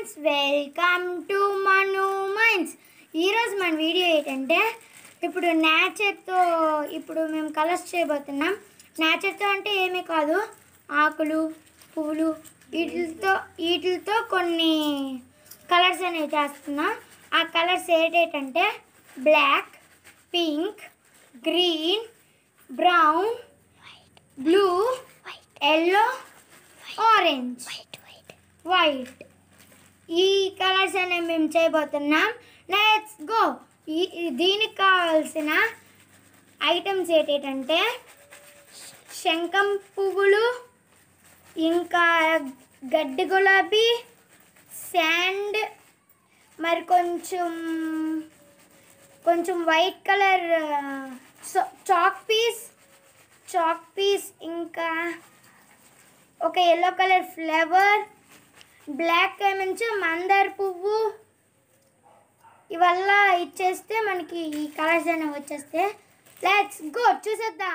friends welcome to Manu mines ఈరోజు మన video ఏంటంటే ఇప్పుడు నేచర్తో ఇప్పుడు మేము కలర్స్ చేయబోతున్నాం నేచర్తో అంటే ఏమీ కాదు ఆకులు పువ్వులు వీటితో వీటితో కొన్ని కలర్స్ అనేవి చేస్తున్నాం ఆ కలర్స్ ఏంటంటే black pink green brown blue yellow orange white ఈ కలర్స్ అనేవి మేము చేయబోతున్నాం లెట్స్ గో ఈ ఈ- దీనికి కావాల్సిన ఐటమ్స్ ఏంటంటే శంఖం పువ్వులు ఇంకా గడ్డి గులాబీ శాండ్ మరి కొంచెం కొంచెం white colour chalk piece chalk piece ఇంకా ఒక ఎల్లో కలర్ ఫ్లవర్ బ్లాక్ నుంచి మందార పువ్వు ఇవల్ల ఇచ్చేస్తే మనకి ఈ కలర్స్ అనేవి వచ్చేస్తే లెట్స్ గో చూసేద్దాం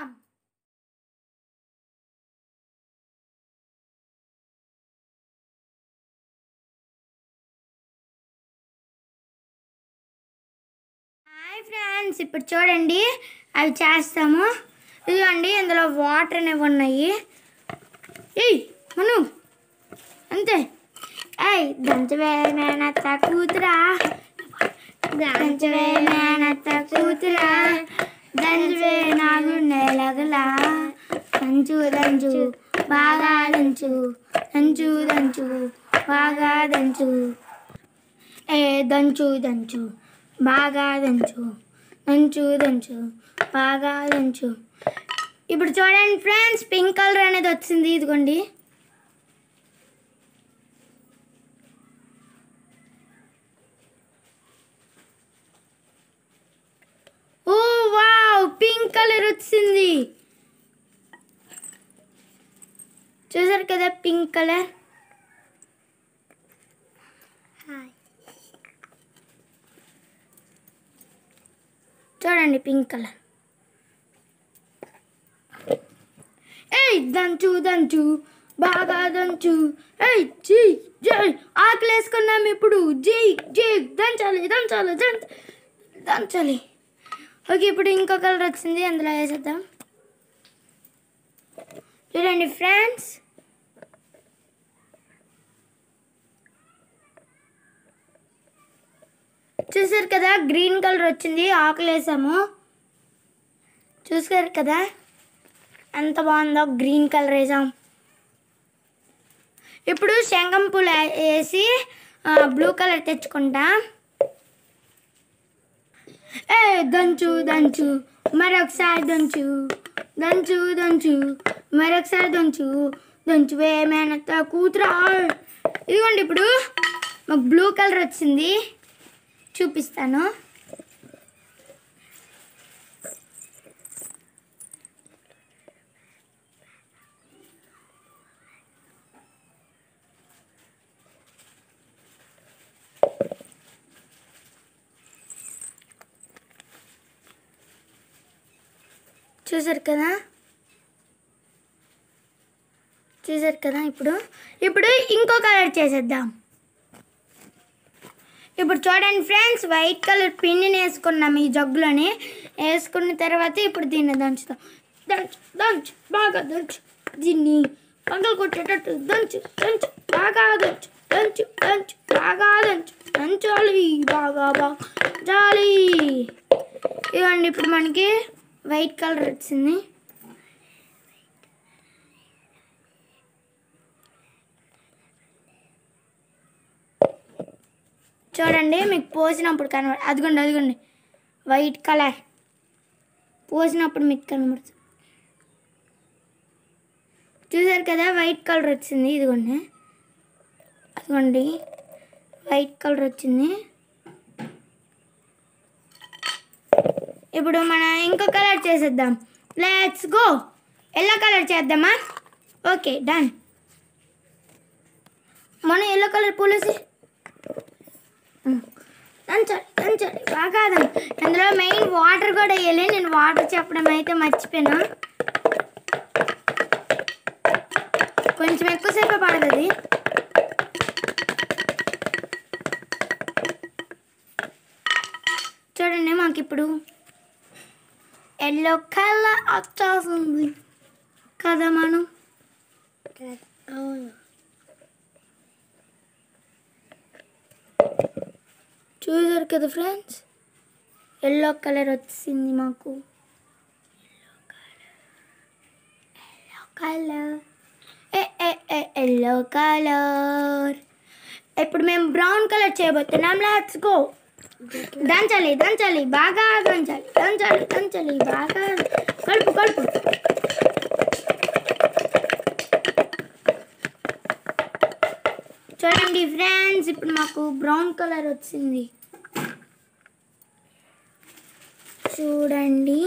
హాయ్ ఫ్రెండ్స్ ఇప్పుడు చూడండి అవి చేస్తాము ఇదిగోండి ఇందులో వాటర్ అనేవి ఉన్నాయి ఏయ్ మను అంతే ఏయ్ దంచవే మేనత్త కూతురా దంచవే మేనత్త కూతురా దంచవే నాగు నెలగలా దంచు దంచు బాగా దంచు దంచు దంచు బాగా దంచు ఏ దంచు దంచు బాగా దంచు దంచు దంచు బాగా దంచు ఇప్పుడు చూడండి ఫ్రెండ్స్ పింక్ కలర్ అనేది వచ్చింది ఇదిగోండి ఓ వావ్ పింక్ కలర్ వచ్చింది చూసారు కదా పింక్ కలర్ చూడండి పింక్ కలర్ ఏయ్ దంచు దంచు బాగా దంచు ఏయ్ జీ జై ఆకలి వేసుకున్నాం ఇప్పుడు జీ జీ దంచాలి దంచాలి దంచ దంచాలి ఓకే ఇప్పుడు ఇంకో కలర్ వచ్చింది అందులో వేసేద్దాం చూడండి ఫ్రెండ్స్ చూసారు కదా గ్రీన్ కలర్ వచ్చింది ఆకులు వేసాము చూసారు కదా ఎంత బాగుందో గ్రీన్ కలర్ వేసాం ఇప్పుడు శంఖం పూలు వే- వేసి బ్లూ కలర్ తెచ్చుకుంటా ఏ దంచు దంచు మరొకసారి దంచు దంచు దంచు మరొకసారి దంచు దంచు ఏమైనా కూతురా ఇదిగోండి ఇప్పుడు మాకు బ్లూ కలర్ వచ్చింది చూపిస్తాను చూసారు కదా చూసారు కదా ఇప్పుడు ఇప్పుడు ఇంకో కలర్ చేసేద్దాం ఇప్పుడు చూడండి ఫ్రెండ్స్ వైట్ కలర్ పిన్ని వేసుకున్నాం ఈ జగ్గులోని వేసుకున్న తర్వాత ఇప్పుడు దీన్ని దంచుతాం దంచు దంచు బాగా దంచు దీన్ని పగలు కొట్టేటట్టు దంచు దంచు బాగా దంచు దంచు దంచు బాగా దంచు దంచాలి బాగా బాగా జాలి ఇవ్వండి ఇప్పుడు మనకి వైట్ కలర్ వచ్చింది చూడండి మీకు పోసినప్పుడు కనబడ అదిగోండి అదిగోండి వైట్ కలర్ పోసినప్పుడు మీకు కనబడుతుంది చూసారు కదా వైట్ కలర్ వచ్చింది ఇదిగోండి అదిగోండి వైట్ కలర్ వచ్చింది ఇప్పుడు మన ఇంకో కలర్ చేసేద్దాం లెట్స్ గో ఎల్లో కలర్ చేద్దామా ఓకే డన్ మనం ఎల్లో కలర్ పూలేసి దంచాలి దంచాలి బాగా దంచాలి అందులో మెయిన్ వాటర్ కూడా వేయాలి నేను వాటర్ చెప్పడం అయితే మర్చిపోయినా కొంచెం ఎక్కువసేపే పడుతుంది మనకి ఇప్పుడు ఎల్లో కలర్ వచ్చేస్తుంది కదా మనం అవును చూసారు కదా ఫ్రెండ్స్ ఎల్లో కలర్ వచ్చింది మాకు ఎల్లో కలర్ ఎల్లో కలర్ ఇప్పుడు మేము బ్రౌన్ కలర్ చేయబోతున్నాం లెట్స్ గో దంచాలి దంచాలి బాగా దంచాలి దంచాలి దంచాలి బాగా కలుపు కలుపు చూడండి ఫ్రెండ్స్ ఇప్పుడు మాకు బ్రౌన్ కలర్ వచ్చింది చూడండి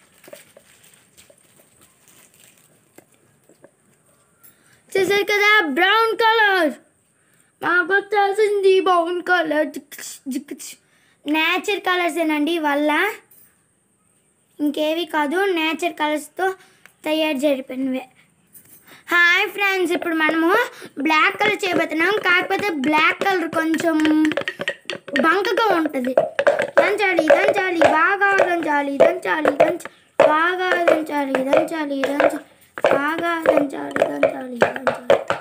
చూసారు కదా బ్రౌన్ కలర్ మాకు వచ్చేసింది బ్రౌన్ కలర్ నేచర్ కలర్స్ ఏనండి వల్ల ఇంకేవి కాదు నేచర్ కలర్స్తో తయారు జరిపినవే హాయ్ ఫ్రెండ్స్ ఇప్పుడు మనము బ్లాక్ కలర్ చేయబోతున్నాం కాకపోతే బ్లాక్ కలర్ కొంచెం బంకగా ఉంటుంది దంచాలి దంచాలి బాగా దంచాలి దంచాలి దంచ బాగా దంచాలి దంచాలి దంచ బాగా దంచాలి దంచాలి దంచాలి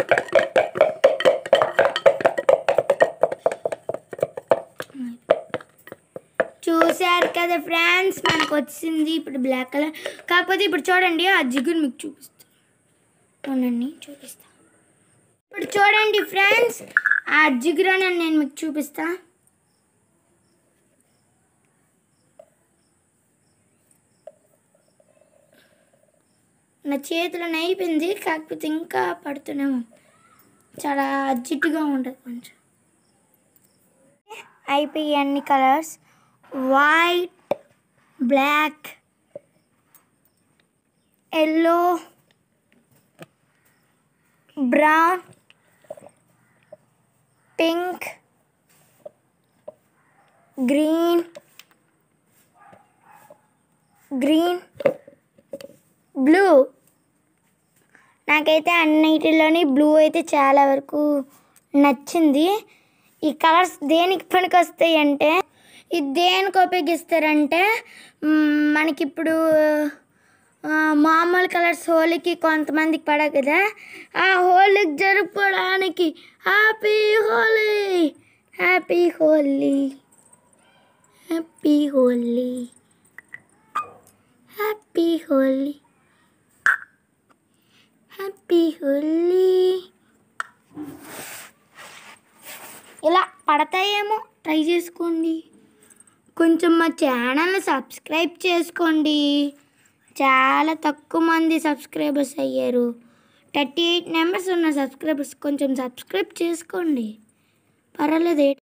చూశారు కదా ఫ్రెండ్స్ మనకు వచ్చింది ఇప్పుడు బ్లాక్ కలర్ కాకపోతే ఇప్పుడు చూడండి ఆ జిగురు మీకు చూపిస్తాను అవునండి చూపిస్తా ఇప్పుడు చూడండి ఫ్రెండ్స్ ఆ జిగురని నేను మీకు చూపిస్తా నా చేతిలో అయిపోయింది కాకపోతే ఇంకా పడుతూనే ఉంది చాలా జిడ్డుగా ఉంటుంది కొంచెం అయిపోయి అన్ని colours white black yellow brown pink green green blue నాకైతే అన్నిటిలోని బ్లూ అయితే చాలా వరకు నచ్చింది ఈ కలర్స్ దేనికి పనికి వస్తాయి అంటే ఇది దేనికి ఉపయోగిస్తారంటే మ్, మనకిప్పుడు ఆ, మామూలు కలర్స్ హోలీకి కొంతమందికి పడవు కదా ఆ హోలీకి జరుపుకోవడానికి happy Holi happy Holi happy Holi happy Holi happy Holi ఇలా పడతాయేమో ట్రై చేసుకోండి కొంచెం మా ఛానల్ని సబ్స్క్రైబ్ చేసుకోండి చాలా తక్కువ మంది సబ్స్క్రైబర్స్ అయ్యారు థర్టీ ఎయిట్ నెంబర్స్ ఉన్న సబ్స్క్రైబర్స్ కొంచెం సబ్స్క్రైబ్ చేసుకోండి పర్వాలేదు